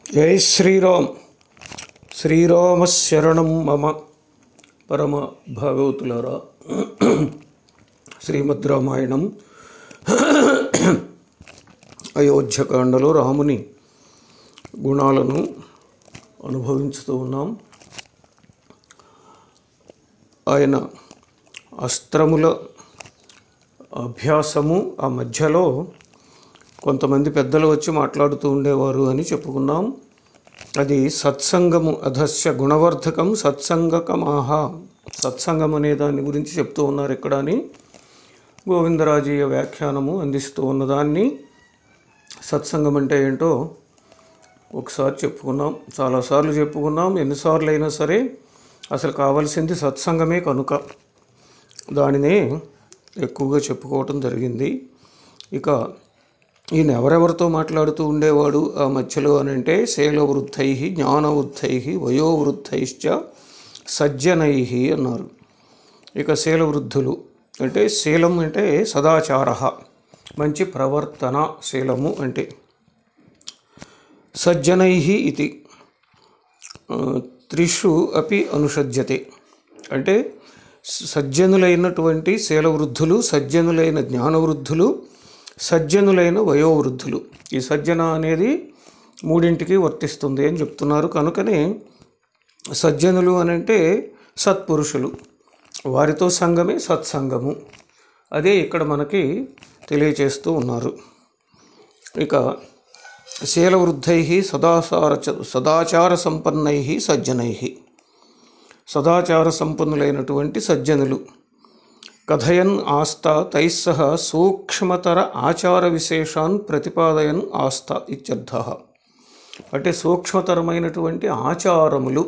జై శ్రీరామ్ శ్రీరామ శరణం మమ పరమ భాగవతులారా శ్రీమద్ రామాయణం అయోధ్యకాండలో రాముని గుణాలను అనుభవించుతూ ఉన్నాం ఆయన అస్త్రముల అభ్యాసము ఆ మధ్యలో కొంతమంది పెద్దలు వచ్చి మాట్లాడుతూ ఉండేవారు అని చెప్పుకున్నాం అది సత్సంగము అధస్య గుణవర్ధకం సత్సంగకమాహ సత్సంగం అనే దాని గురించి చెప్తూ ఉన్నారు ఇక్కడ అని గోవిందరాజీయ వ్యాఖ్యానము అందిస్తూ ఉన్నదాన్ని సత్సంగం అంటే ఏంటో ఒకసారి చెప్పుకున్నాం చాలాసార్లు చెప్పుకున్నాం ఎన్నిసార్లు అయినా సరే అసలు కావలసింది సత్సంగమే కనుక దానినే ఎక్కువగా చెప్పుకోవటం జరిగింది ఇక ఈయన ఎవరెవరితో మాట్లాడుతూ ఉండేవాడు ఆ మధ్యలో అని అంటే శైలవృద్ధై జ్ఞానవృద్ధై వయోవృద్ధైశ్చ సజ్జనై అన్నారు ఇక శీలవృద్ధులు అంటే శీలం అంటే సదాచార మంచి ప్రవర్తన శీలము అంటే సజ్జనై ఇది ఆ, త్రిషు అపి అనుషజ్యతే అంటే సజ్జనులైనటువంటి శీలవృద్ధులు సజ్జనులైన జ్ఞానవృద్ధులు సజ్జనులైన వయోవృద్ధులు ఈ సజ్జన అనేది మూడింటికి వర్తిస్తుంది అని చెప్తున్నారు కనుకనే సజ్జనులు అని అంటే సత్పురుషులు వారితో సంగమే సత్సంగము అదే ఇక్కడ మనకి తెలియచేస్తూ ఉన్నారు ఇక శీలవృద్ధై సదాచార సదాచార సంపన్నై సజ్జనై సదాచార సంపన్నులైనటువంటి సజ్జనులు కథయన్ ఆస్థ తైస్సహ సూక్ష్మతర ఆచార విశేషాన్ ప్రతిపాదయన్ ఆస్థ ఇత్యర్థ అంటే సూక్ష్మతరమైనటువంటి ఆచారములు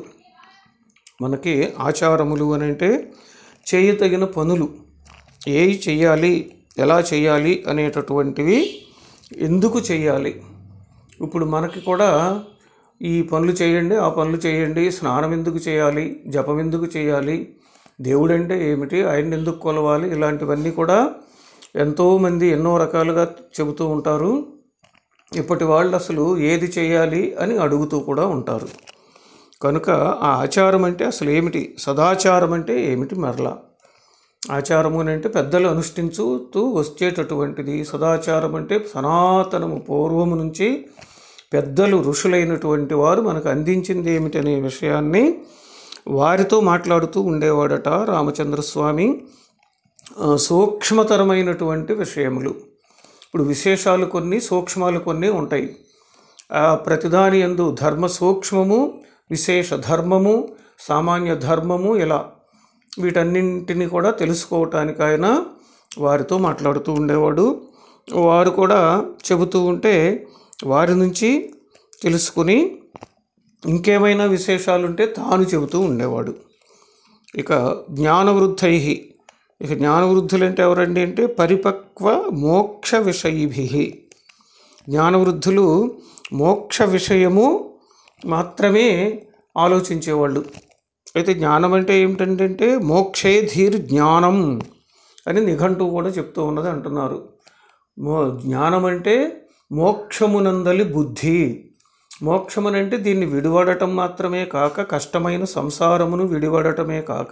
మనకి ఆచారములు అని అంటే చేయతగిన పనులు ఏవి చెయ్యాలి ఎలా చేయాలి అనేటటువంటివి ఎందుకు చేయాలి ఇప్పుడు మనకి కూడా ఈ పనులు చేయండి ఆ పనులు చేయండి స్నానం ఎందుకు చేయాలి జపం ఎందుకు చేయాలి దేవుడంటే ఏమిటి ఆయన ఎందుకు కొలవాలి ఇలాంటివన్నీ కూడా ఎంతోమంది ఎన్నో రకాలుగా చెబుతూ ఉంటారు ఇప్పటి వాళ్ళు అసలు ఏది చేయాలి అని అడుగుతూ కూడా ఉంటారు కనుక ఆ ఆచారం అంటే అసలు ఏమిటి సదాచారం అంటే ఏమిటి మరలా ఆచారము అని అంటే పెద్దలు అనుష్ఠించుతూ వచ్చేటటువంటిది సదాచారం అంటే సనాతనము పూర్వము నుంచి పెద్దలు ఋషులైనటువంటి వారు మనకు అందించింది ఏమిటనే విషయాన్ని వారితో మాట్లాడుతూ ఉండేవాడట రామచంద్రస్వామి ఆ, సూక్ష్మతరమైనటువంటి విషయములు ఇప్పుడు విశేషాలు కొన్ని సూక్ష్మాలు కొన్ని ఉంటాయి ఆ ప్రతిదాని యందు ధర్మ సూక్ష్మము విశేష ధర్మము సామాన్య ధర్మము ఇలా వీటన్నింటిని కూడా తెలుసుకోవటానికి ఆయన వారితో మాట్లాడుతూ ఉండేవాడు వారు కూడా చెబుతూ ఉంటే వారి నుంచి తెలుసుకుని ఇంకేమైనా విశేషాలుంటే తాను చెబుతూ ఉండేవాడు ఇక జ్ఞానవృద్ధై ఇక జ్ఞానవృద్ధులు అంటే ఎవరండి అంటే పరిపక్వ మోక్ష విషయిభి జ్ఞానవృద్ధులు మోక్ష విషయము మాత్రమే ఆలోచించేవాళ్ళు అయితే జ్ఞానం అంటే ఏమిటంటే మోక్షే ధీర్ జ్ఞానం అని నిఘంటువు కూడా చెప్తూ ఉన్నది అంటున్నారు మో జ్ఞానం అంటే మోక్షమునందలి బుద్ధి మోక్షమునంటే దీన్ని విడివడటం మాత్రమే కాక కష్టమైన సంసారమును విడివడటమే కాక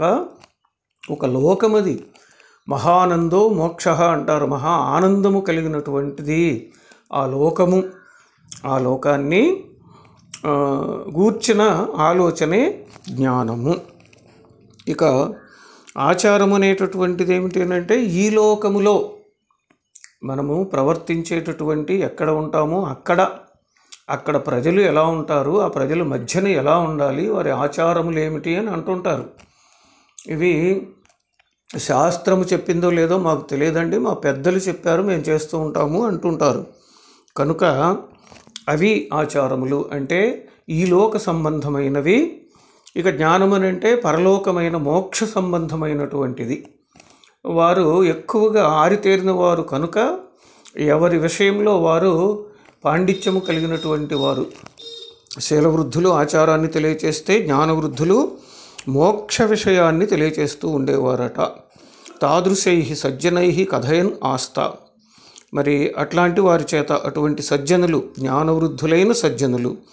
ఒక లోకమది మహానందో మోక్ష అంటారు మహా ఆనందము కలిగినటువంటిది ఆ లోకము ఆ లోకాన్ని ఆ, గూర్చిన ఆలోచనే జ్ఞానము ఇక ఆచారం అనేటటువంటిది ఏమిటి అంటే ఈ లోకములో మనము ప్రవర్తించేటటువంటి ఎక్కడ ఉంటామో అక్కడ అక్కడ ప్రజలు ఎలా ఉంటారు ఆ ప్రజల మధ్యన ఎలా ఉండాలి వారి ఆచారములు ఏమిటి అని అంటుంటారు ఇవి శాస్త్రము చెప్పిందో లేదో మాకు తెలియదండి మా పెద్దలు చెప్పారు మేము చేస్తూ ఉంటాము అంటుంటారు కనుక అవి ఆచారములు అంటే ఈ లోక సంబంధమైనవి ఇక జ్ఞానం అని అంటే పరలోకమైన మోక్ష సంబంధమైనటువంటిది వారు ఎక్కువగా ఆరితేరిన వారు కనుక ఎవరి విషయంలో వారు పాండిత్యము కలిగినటువంటి వారు శీలవృద్ధులు ఆచారాన్ని తెలియచేస్తే జ్ఞానవృద్ధులు మోక్ష విషయాన్ని తెలియచేస్తూ ఉండేవారట తాదృశై సజ్జనై కథయన్ ఆస్థ మరి అట్లాంటి వారి చేత అటువంటి సజ్జనులు జ్ఞానవృద్ధులైన సజ్జనులు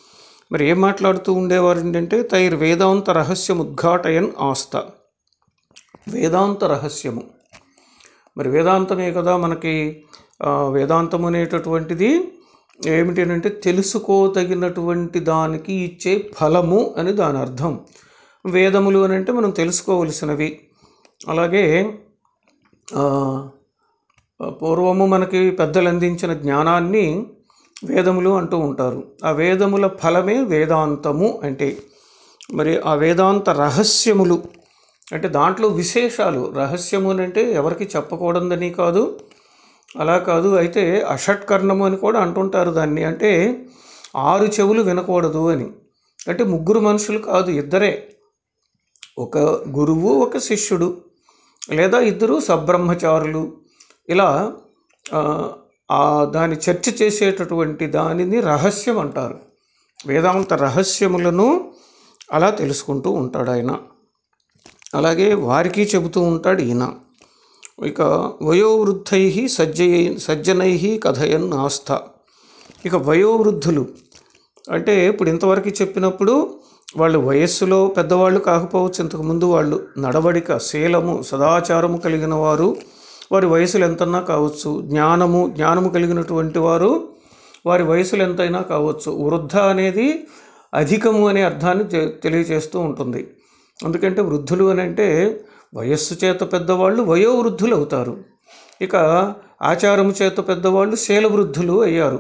మరి ఏం మాట్లాడుతూ ఉండేవారు ఏంటంటే తైర్ వేదాంత రహస్యం ఉద్ఘాటయన్ ఆస్థ వేదాంత రహస్యము మరి వేదాంతమే కదా మనకి ఆ, వేదాంతం అనేటటువంటిది ఏమిటి అంటే తెలుసుకోదగినటువంటి దానికి ఇచ్చే ఫలము అని దాని అర్థం వేదములు అని అంటే మనం తెలుసుకోవలసినవి అలాగే ఆ, పూర్వము మనకి పెద్దలు అందించిన జ్ఞానాన్ని వేదములు అంటూ ఉంటారు ఆ వేదముల ఫలమే వేదాంతము అంటే మరి ఆ వేదాంత రహస్యములు అంటే దాంట్లో విశేషాలు రహస్యము అని అంటే ఎవరికి చెప్పకూడదని కాదు అలా కాదు అయితే అషట్కర్ణము అని కూడా అంటుంటారు దాన్ని అంటే ఆరు చెవులు వినకూడదు అని అంటే ముగ్గురు మనుషులు కాదు ఇద్దరే ఒక గురువు ఒక శిష్యుడు లేదా ఇద్దరు సబ్రహ్మచారులు ఇలా ఆ, ఆ దాని చర్చ చేసేటటువంటి దానిని రహస్యం అంటారు వేదాంత రహస్యములను అలా తెలుసుకుంటూ ఉంటాడు ఆయన అలాగే వారికి చెబుతూ ఉంటాడు ఈయన ఇక వయోవృద్ధై సజ్జయ సజ్జనై కథయన్ ఆస్థ ఇక వయోవృద్ధులు అంటే ఇప్పుడు ఇంతవరకు చెప్పినప్పుడు వాళ్ళు వయస్సులో పెద్దవాళ్ళు కాకపోవచ్చు ఇంతకుముందు వాళ్ళు నడవడిక శీలము సదాచారము కలిగిన వారు వారి వయసులు ఎంతన్నా కావచ్చు జ్ఞానము జ్ఞానము కలిగినటువంటి వారు వారి వయసులు ఎంతైనా కావచ్చు వృద్ధ అనేది అధికము అనే అర్థాన్ని తె- తెలియజేస్తూ ఉంటుంది ఎందుకంటే వృద్ధులు అని అంటే వయస్సు చేత పెద్దవాళ్ళు వయోవృద్ధులు అవుతారు ఇక ఆచారము చేత పెద్దవాళ్ళు శీలవృద్ధులు అయ్యారు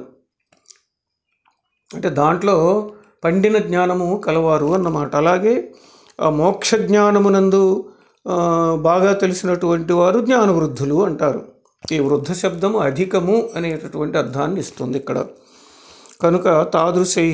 అంటే దాంట్లో పండిన జ్ఞానము కలవారు అన్నమాట అలాగే ఆ మోక్ష జ్ఞానమునందు ఆ, బాగా తెలిసినటువంటి వారు జ్ఞానవృద్ధులు అంటారు ఈ వృద్ధ శబ్దము అధికము అనేటటువంటి అర్థాన్ని ఇస్తుంది ఇక్కడ కనుక తాదృశై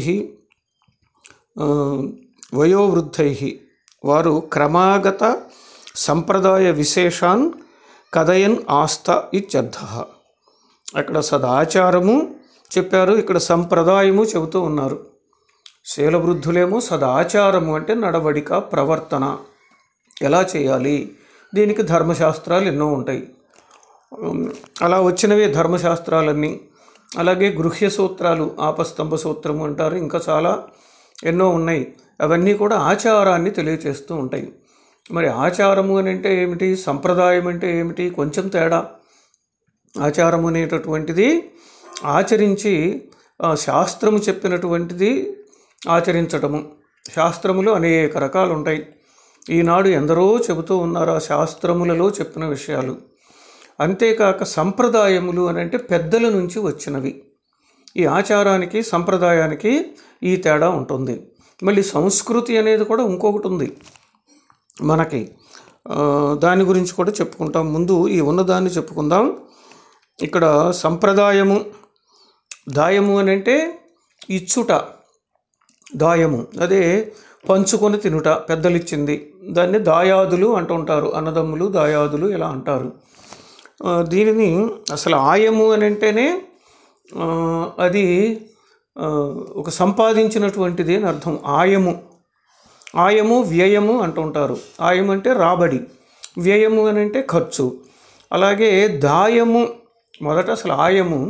ఆ, వయోవృద్ధై వారు క్రమాగత సంప్రదాయ విశేషాన్ కథయన్ ఆస్థ ఇత్యర్థ అక్కడ సదాచారము చెప్పారు ఇక్కడ సంప్రదాయము చెబుతూ ఉన్నారు శీలవృద్ధులేమో సదాచారము అంటే నడవడిక ప్రవర్తన ఎలా చేయాలి దీనికి ధర్మశాస్త్రాలు ఎన్నో ఉంటాయి ఉమ్, అలా వచ్చినవే ధర్మశాస్త్రాలన్నీ అలాగే గృహ్య సూత్రాలు ఆపస్తంభ సూత్రము అంటారు ఇంకా చాలా ఎన్నో ఉన్నాయి అవన్నీ కూడా ఆచారాన్ని తెలియచేస్తూ ఉంటాయి మరి ఆచారము అని అంటే ఏమిటి సంప్రదాయం అంటే ఏమిటి కొంచెం తేడా ఆచారం అనేటటువంటిది ఆచరించి ఆ, శాస్త్రము చెప్పినటువంటిది ఆచరించటము శాస్త్రములు అనేక రకాలు ఉంటాయి ఈనాడు ఎందరో చెబుతూ ఉన్నారు ఆ శాస్త్రములలో చెప్పిన విషయాలు అంతేకాక సంప్రదాయములు అని అంటే పెద్దల నుంచి వచ్చినవి ఈ ఆచారానికి సంప్రదాయానికి ఈ తేడా ఉంటుంది మళ్ళీ సంస్కృతి అనేది కూడా ఇంకొకటి ఉంది మనకి ఆ, దాని గురించి కూడా చెప్పుకుంటాం ముందు ఈ ఉన్నదాన్ని చెప్పుకుందాం ఇక్కడ సంప్రదాయము దాయము అని అంటే ఇచ్చుట దాయము అదే పంచుకొని తినుట పెద్దలు ఇచ్చింది దాన్ని దాయాదులు అంటుంటారు అన్నదమ్ములు దాయాదులు ఇలా అంటారు ఆ, దీనిని అసలు ఆయము అని అంటేనే ఆ, అది ఆ, ఒక సంపాదించినటువంటిది అని అర్థం ఆయము ఆయము వ్యయము అంటుంటారు ఆయం అంటే రాబడి వ్యయము అని అంటే ఖర్చు అలాగే దాయము మొదట అసలు ఆయము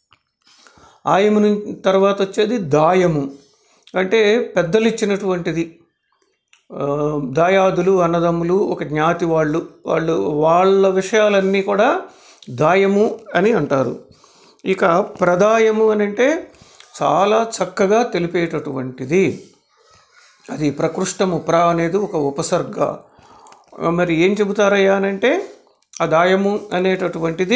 ఆయము నుంచి తర్వాత వచ్చేది దాయము అంటే పెద్దలు ఇచ్చినటువంటిది ఆ, దాయాదులు అన్నదమ్ములు ఒక జ్ఞాతి వాళ్ళు వాళ్ళు వాళ్ళ విషయాలన్నీ కూడా దాయము అని అంటారు ఇక ప్రదాయము అని అంటే చాలా చక్కగా తెలిపేటటువంటిది అది ప్రకృష్టము ప్ర అనేది ఒక ఉపసర్గ ఆ, మరి ఏం చెబుతారయ్యా అని అంటే ఆ దాయము అనేటటువంటిది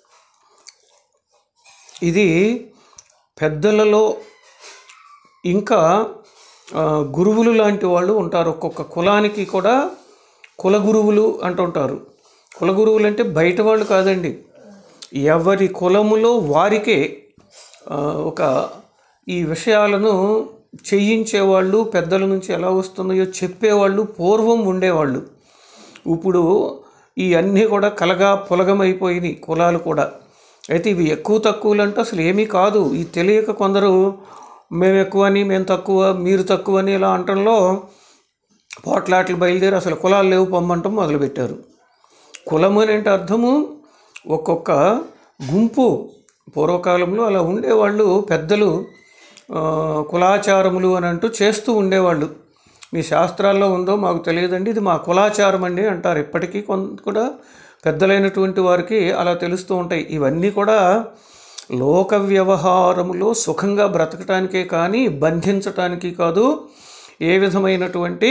ఇది పెద్దలలో ఇంకా ఆ, గురువులు లాంటి వాళ్ళు ఉంటారు ఒక్కొక్క కులానికి కూడా కుల గురువులు అంటుంటారు కుల గురువులు అంటే బయట వాళ్ళు కాదండి ఎవరి కులములో వారికే ఆ, ఒక ఈ విషయాలను చేయించేవాళ్ళు పెద్దల నుంచి ఎలా వస్తున్నాయో చెప్పేవాళ్ళు పూర్వం ఉండేవాళ్ళు ఇప్పుడు ఈ అన్నీ కూడా కలగా పులగమైపోయినాయి కులాలు కూడా అయితే ఇవి ఎక్కువ తక్కువలు అంటే అసలు ఏమీ కాదు ఈ తెలియక కొందరు మేము ఎక్కువ అని మేము తక్కువ మీరు తక్కువ అని ఇలా అంటంలో పోట్లాట్లు బయలుదేరి అసలు కులాలు లేవు పొమ్మంటం మొదలుపెట్టారు కులం అని అంటే అర్థము ఒక్కొక్క గుంపు పూర్వకాలంలో అలా ఉండేవాళ్ళు పెద్దలు ఆ, కులాచారములు అని అంటూ చేస్తూ ఉండేవాళ్ళు మీ శాస్త్రాల్లో ఉందో మాకు తెలియదండి ఇది మా కులాచారం అండి అంటారు ఇప్పటికీ కొంత కూడా పెద్దలైనటువంటి వారికి అలా తెలుస్తూ ఉంటాయి ఇవన్నీ కూడా లోక వ్యవహారములో సుఖంగా బ్రతకటానికే కానీ బంధించటానికి కాదు ఏ విధమైనటువంటి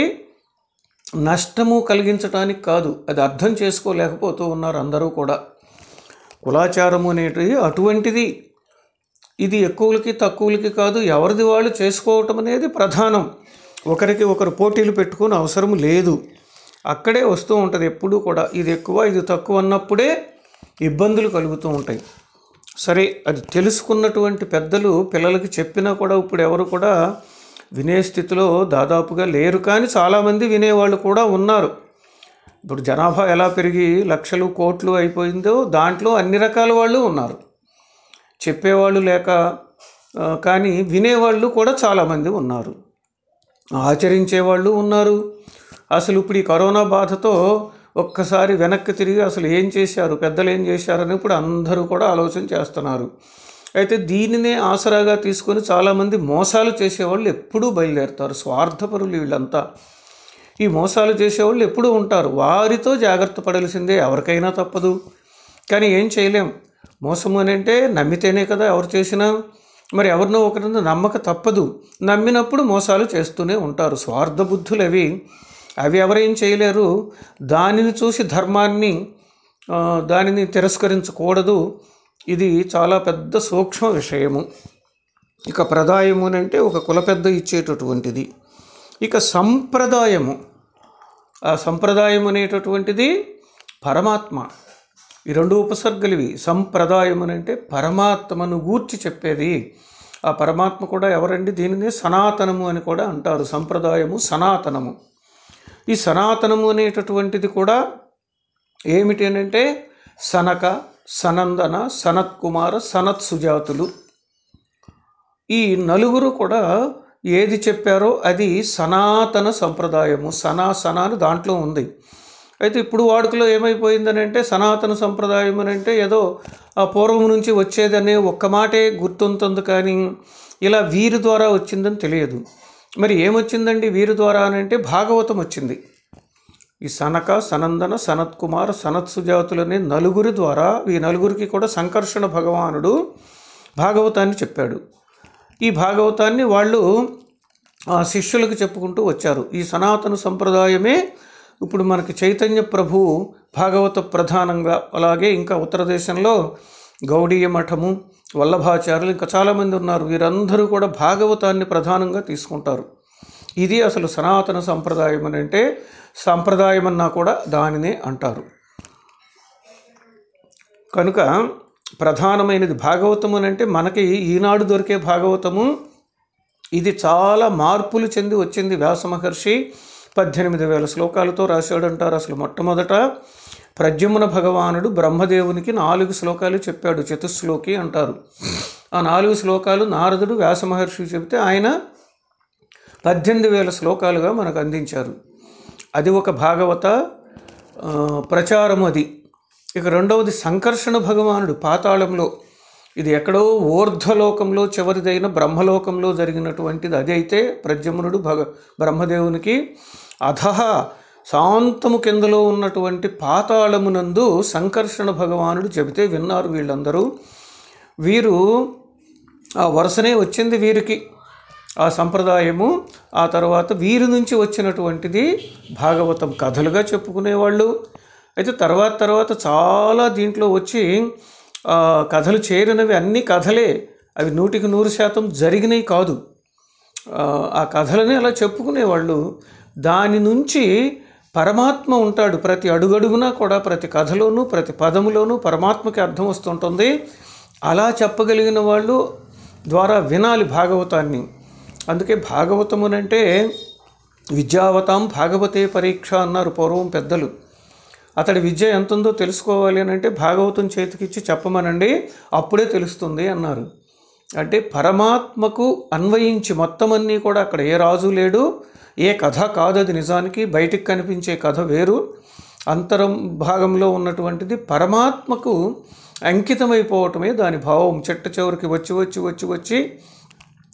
నష్టము కలిగించటానికి కాదు అది అర్థం చేసుకోలేకపోతూ ఉన్నారు అందరూ కూడా కులాచారము అనేటిది అటువంటిది ఇది ఎక్కువలకి తక్కువలకి కాదు ఎవరిది వాళ్ళు చేసుకోవటం అనేది ప్రధానం ఒకరికి ఒకరు పోటీలు పెట్టుకుని అవసరం లేదు అక్కడే వస్తూ ఉంటుంది ఎప్పుడూ కూడా ఇది ఎక్కువ ఇది తక్కువ అన్నప్పుడే ఇబ్బందులు కలుగుతూ ఉంటాయి సరే అది తెలుసుకున్నటువంటి పెద్దలు పిల్లలకి చెప్పినా కూడా ఇప్పుడు ఎవరు కూడా వినే స్థితిలో దాదాపుగా లేరు కానీ చాలామంది వినేవాళ్ళు కూడా ఉన్నారు ఇప్పుడు జనాభా ఎలా పెరిగి లక్షలు కోట్లు అయిపోయిందో దాంట్లో అన్ని రకాల వాళ్ళు ఉన్నారు చెప్పేవాళ్ళు లేక ఆ, కానీ వినేవాళ్ళు కూడా చాలామంది ఉన్నారు ఆచరించే వాళ్ళు ఉన్నారు అసలు ఇప్పుడు ఈ కరోనా బాధతో ఒక్కసారి వెనక్కి తిరిగి అసలు ఏం చేశారు పెద్దలు ఏం చేశారని ఇప్పుడు అందరూ కూడా ఆలోచన చేస్తున్నారు అయితే దీనినే ఆసరాగా తీసుకొని చాలామంది మోసాలు చేసేవాళ్ళు ఎప్పుడూ బయలుదేరుతారు స్వార్థపరులు వీళ్ళంతా ఈ మోసాలు చేసేవాళ్ళు ఎప్పుడూ ఉంటారు వారితో జాగ్రత్త పడాల్సిందే ఎవరికైనా తప్పదు కానీ ఏం చేయలేం మోసం అని అంటే నమ్మితేనే కదా ఎవరు చేసినా మరి ఎవరినో ఒకరిని నమ్మక తప్పదు నమ్మినప్పుడు మోసాలు చేస్తూనే ఉంటారు స్వార్థ బుద్ధులు అవి అవి ఎవరేం చేయలేరు దానిని చూసి ధర్మాన్ని ఆ, దానిని తిరస్కరించకూడదు ఇది చాలా పెద్ద సూక్ష్మ విషయము ఇక ప్రదాయము అని అంటే ఒక కుల పెద్ద ఇచ్చేటటువంటిది ఇక సంప్రదాయము ఆ సంప్రదాయం అనేటటువంటిది పరమాత్మ ఈ రెండు ఉపసర్గలు ఇవి సంప్రదాయం అని అంటే పరమాత్మను గూర్చి చెప్పేది ఆ పరమాత్మ కూడా ఎవరండి దీనిని సనాతనము అని కూడా అంటారు సంప్రదాయము సనాతనము ఈ సనాతనము అనేటటువంటిది కూడా ఏమిటి అని అంటే సనక సనందన సనత్ కుమార సనత్ సుజాతులు ఈ నలుగురు కూడా ఏది చెప్పారో అది సనాతన సంప్రదాయము సనా సనా అని దాంట్లో ఉంది అయితే ఇప్పుడు వాడుకలో ఏమైపోయిందని అంటే సనాతన సంప్రదాయం అని అంటే ఏదో ఆ పూర్వం నుంచి వచ్చేదనే ఒక్క మాటే గుర్తుంటుంది కానీ ఇలా వీరి ద్వారా వచ్చిందని తెలియదు మరి ఏమొచ్చిందండి వీరి ద్వారా అని అంటే భాగవతం వచ్చింది ఈ సనక సనందన సనత్ కుమార్ సనత్ సుజాతులనే నలుగురి ద్వారా ఈ నలుగురికి కూడా సంకర్షణ భగవానుడు భాగవతాన్ని చెప్పాడు ఈ భాగవతాన్ని వాళ్ళు ఆ శిష్యులకు చెప్పుకుంటూ వచ్చారు ఈ సనాతన సంప్రదాయమే ఇప్పుడు మనకి చైతన్య ప్రభు భాగవత ప్రధానంగా అలాగే ఇంకా ఉత్తర దేశంలో గౌడీయ మఠము వల్లభాచార్యులు ఇంకా చాలామంది ఉన్నారు వీరందరూ కూడా భాగవతాన్ని ప్రధానంగా తీసుకుంటారు ఇది అసలు సనాతన సంప్రదాయం అని అంటే సంప్రదాయం అన్నా కూడా దానినే అంటారు కనుక ప్రధానమైనది భాగవతము అని అంటే మనకి ఈనాడు దొరికే భాగవతము ఇది చాలా మార్పులు చెంది వచ్చింది వ్యాస మహర్షి పద్దెనిమిది వేల శ్లోకాలతో రాశాడంటారు అసలు మొట్టమొదట ప్రద్యుమ్న భగవానుడు బ్రహ్మదేవునికి నాలుగు శ్లోకాలు చెప్పాడు చతుశ్లోకి అంటారు ఆ నాలుగు శ్లోకాలు నారదుడు వ్యాస మహర్షి చెబితే ఆయన పద్దెనిమిది వేల శ్లోకాలుగా మనకు అందించారు అది ఒక భాగవత ఆ, ప్రచారం అది ఇక రెండవది సంకర్షణ భగవానుడు పాతాళంలో ఇది ఎక్కడో ఊర్ధ్వలోకంలో చివరిదైన బ్రహ్మలోకంలో జరిగినటువంటిది అది అయితే ప్రద్యుమ్నుడు భగ బ్రహ్మదేవునికి అధహ శాంతము కిందలో ఉన్నటువంటి పాతాళమునందు సంకర్షణ భగవానుడు చెబితే విన్నారు వీళ్ళందరూ వీరు ఆ వరుసనే వచ్చింది వీరికి ఆ సంప్రదాయము ఆ తర్వాత వీరి నుంచి వచ్చినటువంటిది భాగవతం కథలుగా చెప్పుకునేవాళ్ళు అయితే తర్వాత తర్వాత చాలా దీంట్లో వచ్చి ఆ, కథలు చేరినవి అన్ని కథలే అవి నూటికి నూరు శాతం జరిగినవి కాదు ఆ, ఆ కథలని అలా చెప్పుకునేవాళ్ళు దాని నుంచి పరమాత్మ ఉంటాడు ప్రతి అడుగడుగునా కూడా ప్రతి కథలోనూ ప్రతి పదములోనూ పరమాత్మకి అర్థం వస్తుంటుంది అలా చెప్పగలిగిన వాళ్ళు ద్వారా వినాలి భాగవతాన్ని అందుకే భాగవతమునంటే విద్యావతాం భాగవతే పరీక్ష అన్నారు పూర్వం పెద్దలు అతడి విద్య ఎంత ఉందో తెలుసుకోవాలి అని అంటే భాగవతం చేతికిచ్చి చెప్పమనండి అప్పుడే తెలుస్తుంది అన్నారు అంటే పరమాత్మకు అన్వయించి మొత్తం అన్నీ కూడా అక్కడ ఏ రాజు లేడు ఏ కథ కాదు అది నిజానికి బయటికి కనిపించే కథ వేరు అంతరం భాగంలో ఉన్నటువంటిది పరమాత్మకు అంకితమైపోవటమే దాని భావం చెట్ట చివరికి వచ్చి వచ్చి వచ్చి వచ్చి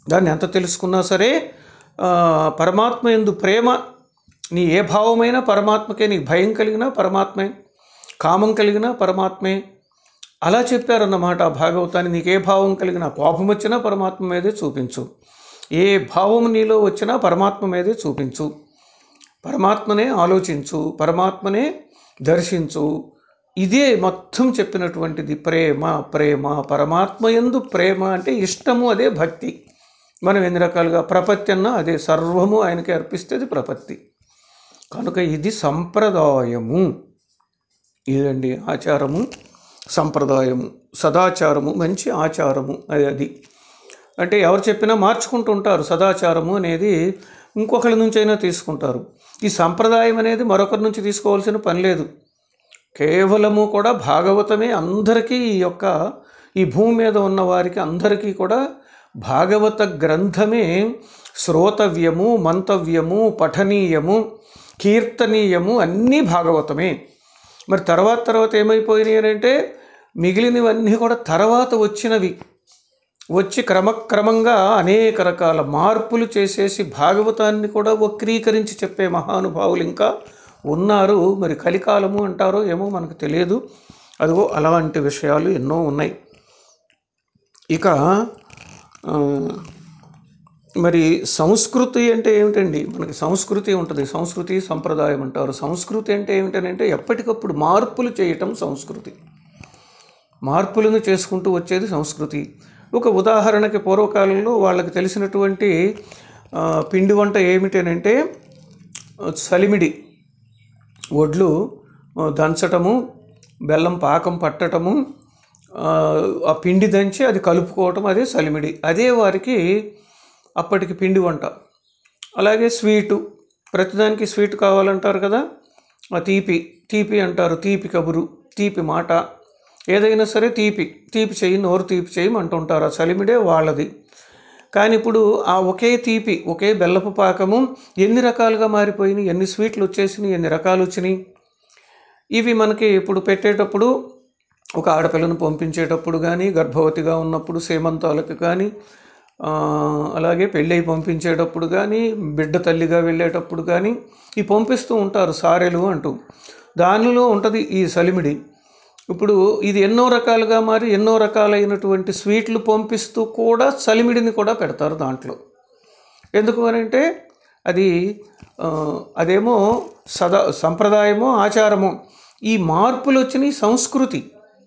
దాన్ని ఎంత తెలుసుకున్నా సరే ఆ, పరమాత్మ ఎందు ప్రేమ నీ ఏ భావమైనా పరమాత్మకే నీకు భయం కలిగినా పరమాత్మే కామం కలిగినా పరమాత్మే అలా చెప్పారన్నమాట ఆ భాగవతాన్ని నీకు ఏ భావం కలిగినా కోపం వచ్చినా పరమాత్మ మీదే చూపించు ఏ భావం నీలో వచ్చినా పరమాత్మ మీదే చూపించు పరమాత్మనే ఆలోచించు పరమాత్మనే దర్శించు ఇదే మొత్తం చెప్పినటువంటిది ప్రేమ ప్రేమ పరమాత్మ యందు ప్రేమ అంటే ఇష్టము అదే భక్తి మనం ఎన్ని రకాలుగా ప్రపత్తి అన్నా అదే సర్వము ఆయనకి అర్పిస్తే అది ప్రపత్తి కనుక ఇది సంప్రదాయము ఇదండి ఆచారము సంప్రదాయము సదాచారము మంచి ఆచారము అది అది అంటే ఎవరు చెప్పినా మార్చుకుంటూ ఉంటారు సదాచారము అనేది ఇంకొకరి నుంచి అయినా తీసుకుంటారు ఈ సంప్రదాయం అనేది మరొకరి నుంచి తీసుకోవాల్సిన పని లేదు కేవలము కూడా భాగవతమే అందరికీ ఈ యొక్క ఈ భూమి మీద ఉన్న వారికి అందరికీ కూడా భాగవత గ్రంథమే శ్రోతవ్యము మంతవ్యము పఠనీయము కీర్తనీయము అన్నీ భాగవతమే మరి తర్వాత తర్వాత ఏమైపోయినాయి అని అంటే మిగిలినవన్నీ కూడా తర్వాత వచ్చినవి వచ్చి క్రమక్రమంగా అనేక రకాల మార్పులు చేసేసి భాగవతాన్ని కూడా వక్రీకరించి చెప్పే మహానుభావులు ఇంకా ఉన్నారు మరి కలికాలము అంటారో ఏమో మనకు తెలియదు అదిగో అలాంటి విషయాలు ఎన్నో ఉన్నాయి ఇక ఆ, మరి సంస్కృతి అంటే ఏమిటండి మనకి సంస్కృతి ఉంటుంది సంస్కృతి సంప్రదాయం అంటారు సంస్కృతి అంటే ఏమిటనంటే ఎప్పటికప్పుడు మార్పులు చేయటం సంస్కృతి మార్పులను చేసుకుంటూ వచ్చేది సంస్కృతి ఒక ఉదాహరణకి పూర్వకాలంలో వాళ్ళకి తెలిసినటువంటి ఆ, పిండి వంట ఏమిటనంటే ఆ, సలిమిడి వడ్లు ఆ, దంచటము బెల్లం పాకం పట్టటము ఆ, ఆ పిండి దంచి అది కలుపుకోవటం అదే సలిమిడి అదే వారికి అప్పటికి పిండి వంట అలాగే స్వీటు ప్రతిదానికి స్వీట్ కావాలంటారు కదా ఆ తీపి తీపి అంటారు తీపి కబురు తీపి మాట ఏదైనా సరే తీపి తీపి చెయ్యి నోరు తీపి చెయ్యి అంటుంటారు ఆ చలిమిడే వాళ్ళది కానీ ఇప్పుడు ఆ ఒకే తీపి ఒకే బెల్లపు పాకము ఎన్ని రకాలుగా మారిపోయినాయి ఎన్ని స్వీట్లు వచ్చేసినాయి ఎన్ని రకాలు వచ్చినాయి ఇవి మనకి ఇప్పుడు పెట్టేటప్పుడు ఒక ఆడపిల్లను పంపించేటప్పుడు కానీ గర్భవతిగా ఉన్నప్పుడు సేమంతాలకు కానీ ఆ, అలాగే పెళ్ళై పంపించేటప్పుడు కానీ బిడ్డ తల్లిగా వెళ్ళేటప్పుడు కానీ ఈ పంపిస్తూ ఉంటారు సారెలు అంటూ దానిలో ఉంటుంది ఈ సలిమిడి ఇప్పుడు ఇది ఎన్నో రకాలుగా మారి ఎన్నో రకాలైనటువంటి స్వీట్లు పంపిస్తూ కూడా సలిమిడిని కూడా పెడతారు దాంట్లో ఎందుకు అని అంటే అది ఆ, అదేమో సదా సంప్రదాయమో ఆచారమో ఈ మార్పులు వచ్చినాయి సంస్కృతి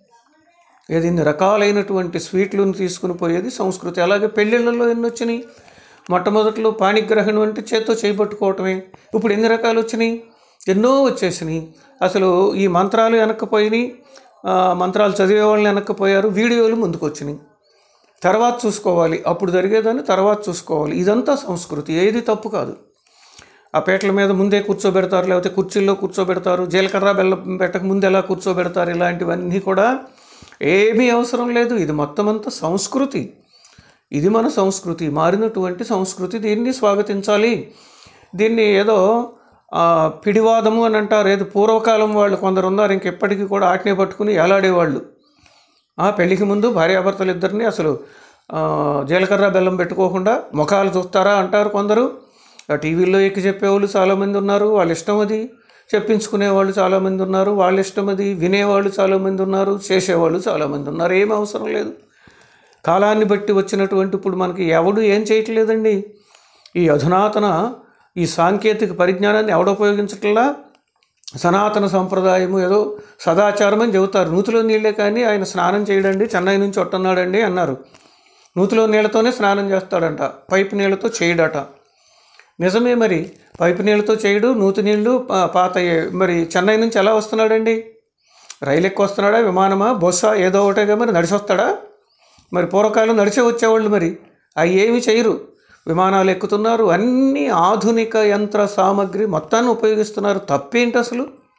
ఏది ఇన్ని రకాలైనటువంటి స్వీట్లను తీసుకుని పోయేది సంస్కృతి అలాగే పెళ్ళిళ్ళల్లో ఎన్ని వచ్చినాయి మొట్టమొదట్లో పాణిగ్రహణం అంటే చేత్తో చేయబట్టుకోవటమే ఇప్పుడు ఎన్ని రకాలు వచ్చినాయి ఎన్నో వచ్చేసినాయి అసలు ఈ మంత్రాలు వెనక్కిపోయినాయి ఆ, మంత్రాలు చదివే వాళ్ళని వెనక్కిపోయారు వీడియోలు ముందుకు వచ్చినాయి తర్వాత చూసుకోవాలి అప్పుడు జరిగేదాన్ని తర్వాత చూసుకోవాలి ఇదంతా సంస్కృతి ఏది తప్పు కాదు ఆ పేటల మీద ముందే కూర్చోబెడతారు లేకపోతే కుర్చీల్లో కూర్చోబెడతారు జీలకర్ర బెల్లం పెట్టక ముందు ఎలా కూర్చోబెడతారు ఇలాంటివన్నీ కూడా ఏమీ అవసరం లేదు ఇది మొత్తం అంతా సంస్కృతి ఇది మన సంస్కృతి మారినటువంటి సంస్కృతి దీన్ని స్వాగతించాలి దీన్ని ఏదో ఆ, పిడివాదము అని అంటారు ఏదో పూర్వకాలం వాళ్ళు కొందరు ఉన్నారు ఇంకెప్పటికీ కూడా ఆటనే పట్టుకుని ఎలాడేవాళ్ళు ఆ పెళ్ళికి ముందు భార్యాభర్తలు ఇద్దరిని అసలు ఆ, జీలకర్ర బెల్లం పెట్టుకోకుండా ముఖాలు చూస్తారా అంటారు కొందరు ఆ టీవీల్లో ఎక్కి చెప్పేవాళ్ళు చాలామంది ఉన్నారు వాళ్ళ ఇష్టం అది చెప్పించుకునే వాళ్ళు చాలామంది ఉన్నారు వాళ్ళ ఇష్టం అది వినేవాళ్ళు చాలామంది ఉన్నారు చేసేవాళ్ళు చాలామంది ఉన్నారు ఏం అవసరం లేదు కాలాన్ని బట్టి వచ్చినటువంటి ఇప్పుడు మనకి ఎవడు ఏం చేయట్లేదండి ఈ అధునాతన ఈ సాంకేతిక పరిజ్ఞానాన్ని ఎవడు ఉపయోగించట్లా సనాతన సంప్రదాయము ఏదో సదాచారం అని చెబుతారు నూతిలో నీళ్ళే కానీ ఆయన స్నానం చేయడండి చెన్నై నుంచి వస్తున్నాడండి అన్నారు నూతిలో నీళ్ళతోనే స్నానం చేస్తాడంట పైపు నీళ్ళతో చేయడట నిజమే మరి పైపు నీళ్ళతో చేయడు నూతి నీళ్లు పా- పాతయ్యే మరి చెన్నై నుంచి ఎలా వస్తున్నాడండి రైలు ఎక్కి వస్తున్నాడా విమానమా బొస్సా ఏదో ఒకటేగా మరి నడిచి వస్తాడా మరి పూర్వకాలం నడిచే వచ్చేవాళ్ళు మరి అవి ఏమి చేయరు విమానాలు ఎక్కుతున్నారు అన్ని ఆధునిక యంత్ర సామగ్రి మొత్తాన్ని ఉపయోగిస్తున్నారు తప్పేంటి అసలు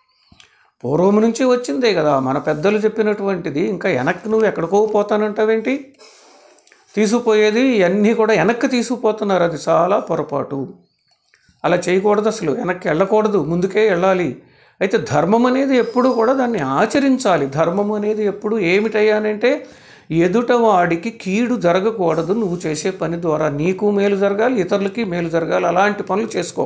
పూర్వం నుంచి వచ్చిందే కదా మన పెద్దలు చెప్పినటువంటిది ఇంకా వెనక్కి నువ్వు ఎక్కడికో పోతానంటావేంటి తీసుకుపోయేది ఇవన్నీ కూడా వెనక్కి తీసుకుపోతున్నారు అది చాలా పొరపాటు అలా చేయకూడదు అసలు వెనక్కి వెళ్ళకూడదు ముందుకే వెళ్ళాలి అయితే ధర్మం అనేది ఎప్పుడు కూడా దాన్ని ఆచరించాలి ధర్మం అనేది ఎప్పుడు ఏమిటయ్యానంటే ఎదుటవాడికి కీడు జరగకూడదు నువ్వు చేసే పని ద్వారా నీకు మేలు జరగాలి ఇతరులకి మేలు జరగాలి అలాంటి పనులు చేసుకో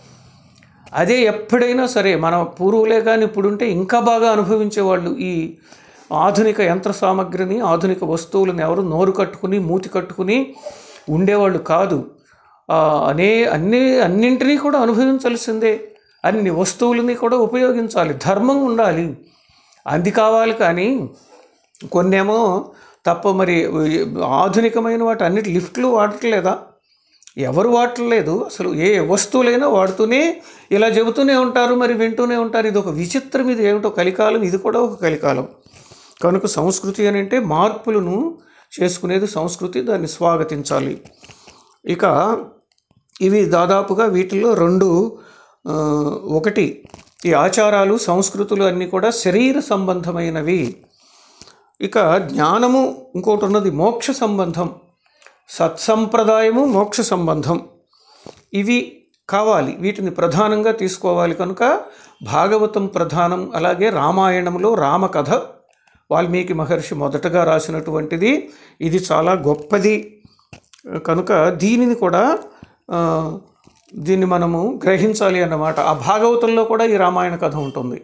అదే ఎప్పుడైనా సరే మన పూర్వులే కానీ ఇప్పుడుంటే ఇంకా బాగా అనుభవించేవాళ్ళు ఈ ఆధునిక యంత్ర సామగ్రిని ఆధునిక వస్తువులను ఎవరు నోరు కట్టుకుని మూతి కట్టుకుని ఉండేవాళ్ళు కాదు ఆ, అనే అన్ని అన్నింటినీ కూడా అనుభవించాల్సిందే అన్ని వస్తువులని కూడా ఉపయోగించాలి ధర్మం ఉండాలి అది కావాలి కానీ కొన్నేమో తప్ప మరి ఆధునికమైన వాటి అన్నిటి లిఫ్ట్లు వాడట్లేదా ఎవరు వాడట్లేదు అసలు ఏ వస్తువులైనా వాడుతూనే ఇలా చెబుతూనే ఉంటారు మరి వింటూనే ఉంటారు ఇది ఒక విచిత్రం ఇది ఏమిటో కలికాలం ఇది కూడా ఒక కలికాలం కనుక సంస్కృతి అని అంటే మార్పులను చేసుకునేది సంస్కృతి దాన్ని స్వాగతించాలి ఇక ఇవి దాదాపుగా వీటిల్లో రెండు ఆ, ఒకటి ఈ ఆచారాలు సంస్కృతులు అన్నీ కూడా శరీర సంబంధమైనవి ఇక జ్ఞానము ఇంకోటి ఉన్నది మోక్ష సంబంధం సత్సంప్రదాయము మోక్ష సంబంధం ఇవి కావాలి వీటిని ప్రధానంగా తీసుకోవాలి కనుక భాగవతం ప్రధానం అలాగే రామాయణంలో రామకథ వాల్మీకి మహర్షి మొదటగా రాసినటువంటిది ఇది చాలా గొప్పది కనుక దీనిని కూడా ఆ, దీన్ని మనము గ్రహించాలి అన్నమాట ఆ భాగవతంలో కూడా ఈ రామాయణ కథ ఉంటుంది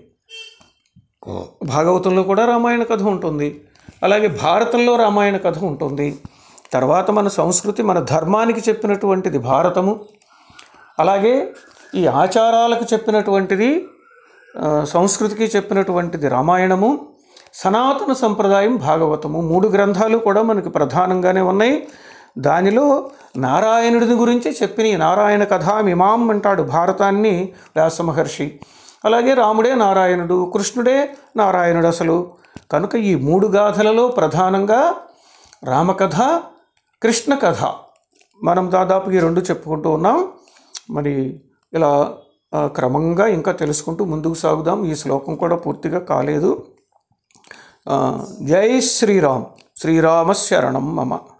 భాగవతంలో కూడా రామాయణ కథ ఉంటుంది అలాగే భారతంలో రామాయణ కథ ఉంటుంది తర్వాత మన సంస్కృతి మన ధర్మానికి చెప్పినటువంటిది భారతము అలాగే ఈ ఆచారాలకు చెప్పినటువంటిది ఆ, సంస్కృతికి చెప్పినటువంటిది రామాయణము సనాతన సంప్రదాయం భాగవతము మూడు గ్రంథాలు కూడా మనకి ప్రధానంగానే ఉన్నాయి దానిలో నారాయణుడి గురించి చెప్పిన ఈ నారాయణ కథామిమాం అంటాడు భారతాన్ని వ్యాస మహర్షి అలాగే రాముడే నారాయణుడు కృష్ణుడే నారాయణుడు అసలు కనుక ఈ మూడు గాథలలో ప్రధానంగా రామకథ కృష్ణ కథ మనం దాదాపు ఈ రెండు చెప్పుకుంటూ ఉన్నాం మరి ఇలా ఆ, క్రమంగా ఇంకా తెలుసుకుంటూ ముందుకు సాగుదాం ఈ శ్లోకం కూడా పూర్తిగా కాలేదు ఆ, జై శ్రీరామ్ శ్రీరామ శరణం మమ